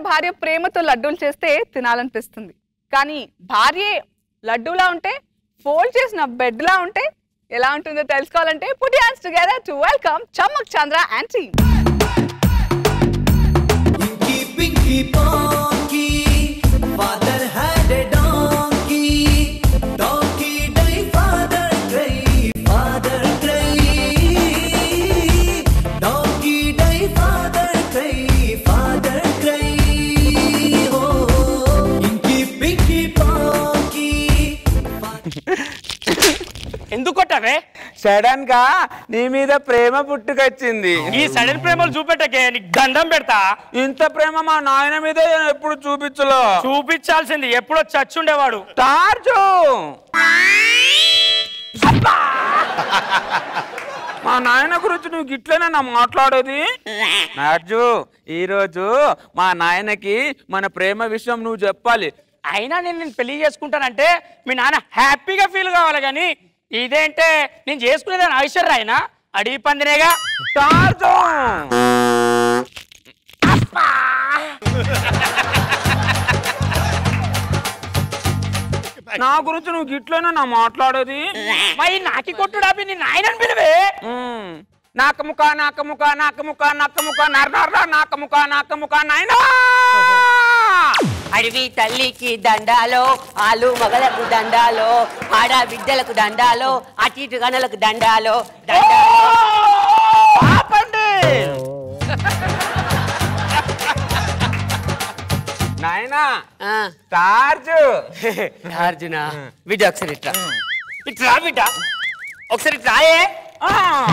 భార్య ప్రేమతో లడ్డూలు చేస్తే తినాలనిపిస్తుంది కానీ భార్యే లడ్డూలా ఉంటే ఫోల్డ్ చేసిన బెడ్ లా ఉంటే ఎలా ఉంటుందో తెలుసుకోవాలంటే put hands together to welcome Chammak Chandra and team Inky Pinky Ponky, father had a donkey. Donkey die, father cry, father cry. Donkey die, father cry, father cry. Oh, Inky Pinky Ponky. ఎందుకు కొట్టావే sudden గా నీ మీద ప్రేమ పుట్టుకొచ్చింది ఈ sudden ప్రేమలు చూపెట్టకే నీకు దండం పెడతా ఇంత ప్రేమ మా నాయన మీద ఎప్పుడు చూపించలో చూపించాల్సింది ఎప్పుడో చచ్చుండేవాడు టార్చు మా నాయన గురించి నువ్వు గిట్లనే నా మాట్లాడేది నార్జు ఈ రోజు మా నాయనకి మన ప్రేమ విషయం నువ్వు చెప్పాలి అయినా నేను నేను పెళ్లి చేసుకుంటానంటే మీ నాన్న హ్యాపీగా ఫీల్ కావాలి కానీ ఇదేంటే నేను చేసుకునేదాన్ని ఐశ్వర్య ఆయన అడిగి పందినేగా టార్చు నా గురించి నువ్వు గిట్లనే నా మాట్లాడేది మరి నాకి కొట్టుడాపి నీ నాయనని పిలివే మ్మ్. నాకముక నాకముక నాకముక నాకముక నర్ర నాకముక నాకముక నాయనా అడవి తల్లికి దండాలో ఆలు మగలకు దండాలో ఆడ బిడ్డలకు దండాలో అటు ఇటు గనులకు దండాలో దండాలో ఆపండి నాయనా ఆ, టార్చు అర్జున బిడ్డ ఒకసారి ఇట్లా ఇట్లా బిడ్డ ఒకసారి ఇట్లా రాయే ఆ.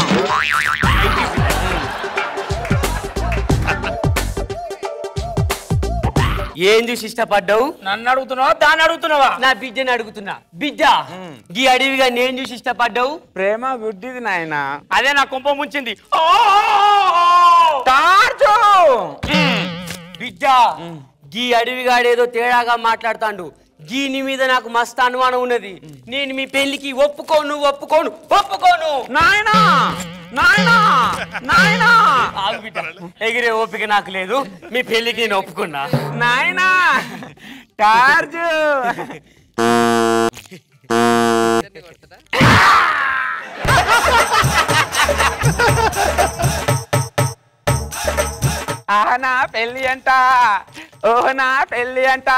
ఏం చూసి ఇష్టపడ్డావు నన్ను అడుగుతున్నావా దాన్ని అడుగుతున్నావా నా బిడ్డని అడుగుతున్నా బిడ్డ ఈ అడవిగా నేను చూసి ఇష్టపడ్డావు ప్రేమ గుడ్డిది నాయనా అదే నా కుంప ముంచింది ఓ! టార్చు బిడ్డ గీ అడవిగాడేదో తేడాగా మాట్లాడుతాండు గీని మీద నాకు మస్తు అనుమానం ఉన్నది నేను మీ పెళ్లికి ఒప్పుకోను ఒప్పుకోను ఒప్పుకోను నాయనా నాయనా నాయనా ఆగు బిడ్డ ఎగిరే ఓపిక నాకు లేదు మీ పెళ్లికి నేను ఒప్పుకున్నా నాయనా టార్చు ఆహనా పెళ్ళి అంట ఓహనా పెళ్ళి అంట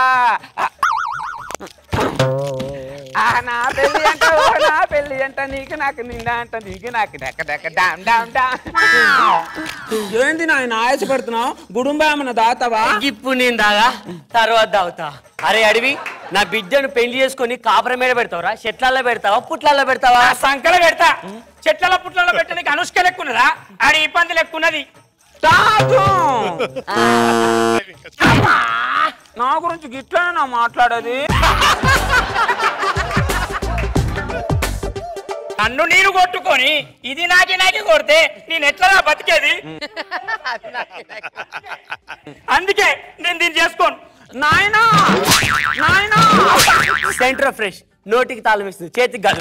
ఆహనా పెళ్ళి అంట ఓహనా పెళ్ళి అంట నీకు నాకు నిండా అంట నీకు నాకు డక్క డక్క డామ్ డామ్ డామ్ ఏంది నాయన ఆయాసపడుతున్నావు గుడుంబా ఏమన్నా దాతావా ఇప్పుడు నేను దాగా తర్వాత దావుతా అరే అడవి నా బిడ్డను పెళ్లి చేసుకొని కాపురం మీద పెడతావరా చెట్లలో పెడతావా పుట్లలో పెడతావా ఆ సంకల పెడతా చెట్ల పుట్లలో పెట్టడానికి అనుష్క లెక్కున్నదా ఆడి ఇబ్బంది లెక్కున్నది తాగు నా గురించి గిట్లనే నా మాట్లాడేది నన్ను నేను కొట్టుకొని ఇది నాకి నాకి కొడితే నేను ఎట్లా బతికేది అందుకే నేను దీన్ని చేసుకోను నాయనా నాయనా సెంటర్ ఫ్రెష్ నోటికి తాళం ఇస్తుంది చేతికి కాదు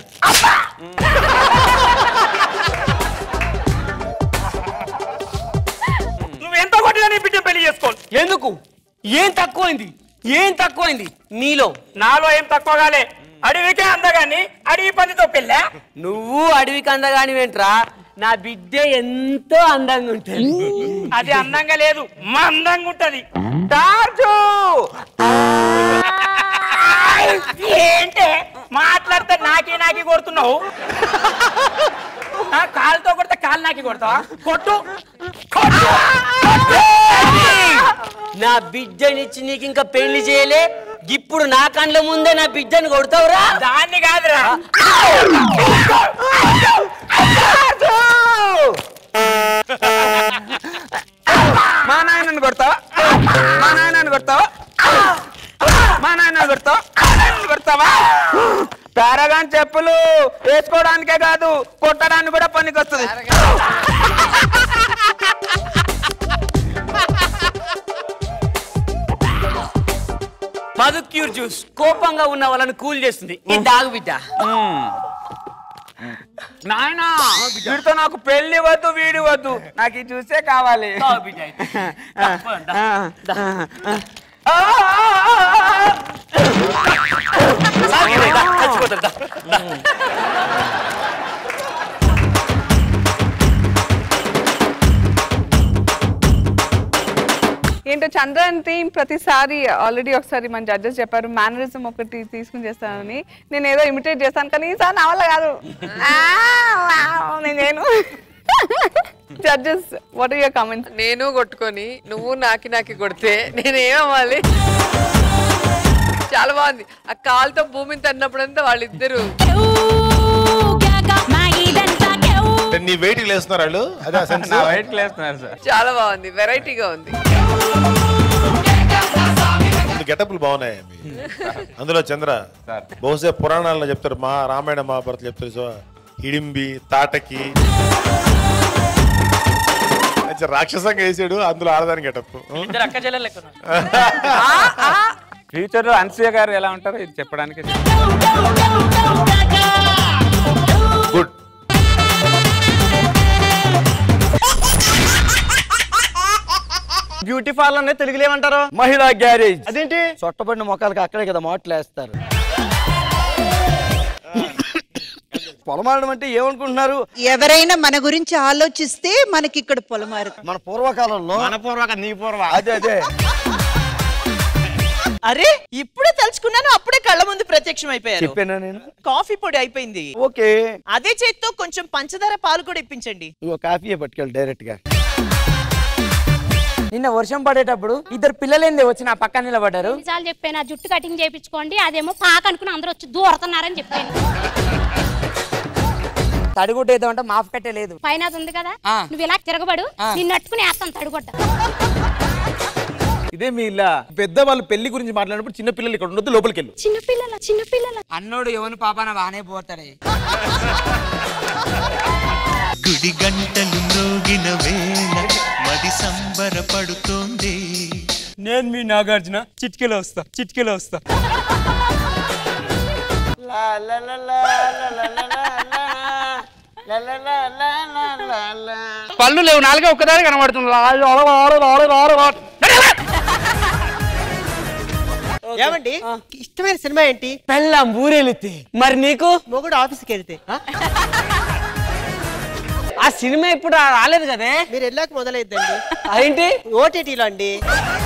నువ్వు ఎంత కొట్టినా నీ బిడ్డ పెళ్లి చేసుకోను ఎందుకు ఏం తక్కువైంది ఏం తక్కువైంది నీలో నాలో ఏం తక్కువగాలే అడవికే అందగాని అడవి పందితో పెళ్ళా నువ్వు అడవికి అందగాని వెంట్రా నా బిడ్డ ఎంతో అందంగా ఉంటుంది అది అందంగా లేదు మా అందంగా ఉంటది టార్చు ఏంటే మాట్లాడితే నాకి నాకి కొడుతున్నావు ఆ, కాలుతో కొడితే కాలు నాకి కొడతావా కొట్టు కొట్టు నా బిడ్డనిచ్చి నీకు ఇంకా పెళ్లి చేయలే ఇప్పుడు నా కండ్ల ముందే నా బిడ్డని కొడతావురా దాన్ని కాదురా మా నాయనని కొడతావా మా నాయనని కొడతావా మా నాయన కొడతావా మా నాయనని కొడతావా పారాగాన్ చెప్పులు వేసుకోవడానికే కాదు కొట్టడానికి కూడా పనికొస్తుంది మధు క్యూర్ జ్యూస్ కోపంగా ఉన్న వాళ్ళని కూల్ చేస్తుంది ఇది తాగు బిడ్డ నాయనా వీడితో నాకు పెళ్లి వద్దు వీడి వద్దు నాకు ఇది చూసే కావాలి దా బిడ్డ అయితే. దా, పోదాం, దా. ఆ, ఆ, ఆ, ఆ, ఆ. సాగిపోయి, దా, చచ్చిపోతాడు, దా, దా. ఏంటో చంద్రన్ థీమ్ ప్రతిసారి ఆల్రెడీ ఒకసారి మన జడ్జెస్ చెప్పారు మేనరిజం ఒకటి తీసుకుని చేస్తానని నేను ఏదో ఇమిటేట్ చేస్తాను కానీ ఈసారి నా వల్ల కాదు ఆ, వావ్, నేను judges what are your comments నేను కొట్టుకొని నువ్వు నాకి నాకి కొడితే నేను ఏమవ్వాలి చాలా బాగుంది ఆ కాలుతో భూమిని తన్నప్పుడంతా వాళ్ళిద్దరు అంటే నీ వెయిట్ లేస్తున్నారు వాళ్ళు అదే సెన్స్ నా వైట్ లేస్తున్నారు సార్ చాలా బాగుంది వెరైటీగా ఉంది గెటప్లు బాగున్నాయి అవి. అందులో చంద్ర సార్. బహుశా పురాణాల్లో చెప్తారు మా రామాయణ మహాభారతలు చెప్తారు సో హిడింబి తాటకి మంచి రాక్షసంగా వేసాడు అందులో ఆడదాని గెటప్ ఇద్దరు అక్క చెల్లెలు లెక్క ఉన్నారు. ఫ్యూచర్ లో అన్సూయ గారు ఎలా ఉంటారో ఇది చెప్పడానికి గుడ్ బ్యూటీ పార్లర్ నే తెలుగులో ఏమంటారు మహిళా గ్యారేజ్ అదేంటి చొట్టబడిన మొక్కలకి అక్కడే కదా మాటలు వేస్తారు పొలమాడడం అంటే ఏమనుకుంటున్నారు ఎవరైనా మన గురించి ఆలోచిస్తే మనకి ఇక్కడ పొలమారు మన పూర్వకాలంలో మన పూర్వక నీ పూర్వ అదే అదే అరే ఇప్పుడే తలుచుకున్నాను అప్పుడే కళ్ళ ముందు ప్రత్యక్షం అయిపోయారు చెప్పానా నేను కాఫీ పొడి అయిపోయింది ఓకే అదే చేత్తో కొంచెం పంచదార పాలు కూడా ఇప్పించండి ఇగో కాఫీ పట్టుకెళ్ళి డైరెక్ట్ గా నిన్న వర్షం పడేటప్పుడు ఇద్దరు పిల్లలేంది వచ్చి నా పక్కన నిలబడ్డారు నిజాలు చెప్పాను ఆ జుట్టు కటింగ్ చేయించుకోండి అదేమో పాక అనుకుని అందరూ వచ్చి దూరతున్నారని చెప్పాను తడిగుడ్డేద్దామంటే మాఫ్ కట్టే లేదు పైన అది ఉంది కదా ఆ. నువ్వు ఇలా తిరగబడు ఆ. నిన్ను అట్టుకుని వేస్తాను తడిగొడ్డ ఇదే మీ ఇల్లా పెద్ద వాళ్ళు పెళ్లి గురించి మాట్లాడినప్పుడు చిన్న పిల్లలు ఇక్కడ ఉండొద్దు లోపలికి వెళ్ళు చిన్నపిల్లల చిన్నపిల్లల అన్నోడు ఎవరి పాపాన బానే పోతాడే గుడి గంటలు మ్రోగిన వేళ మది సంబరపడుతోంది నేను మీ నాగార్జున చిట్కెలో వస్తా చిట్కెలో వస్తా పళ్ళు లేవు నాలుగే ఒక్కదారి కనబడుతుంది లాలు, లాలు, లాలు, లాలు, లాలు, లాలు. ఏమండి ఇష్టమైన సినిమా ఏంటి పెళ్ళాం ఊరెళితే మరి నీకు మొగుడు ఆఫీస్కి వెళ్తే ఆ సినిమా ఇప్పుడు రాలేదు కదే మీరు వెళ్ళాక మొదలైద్దండి ఏంటి ఓటీటీలో అండి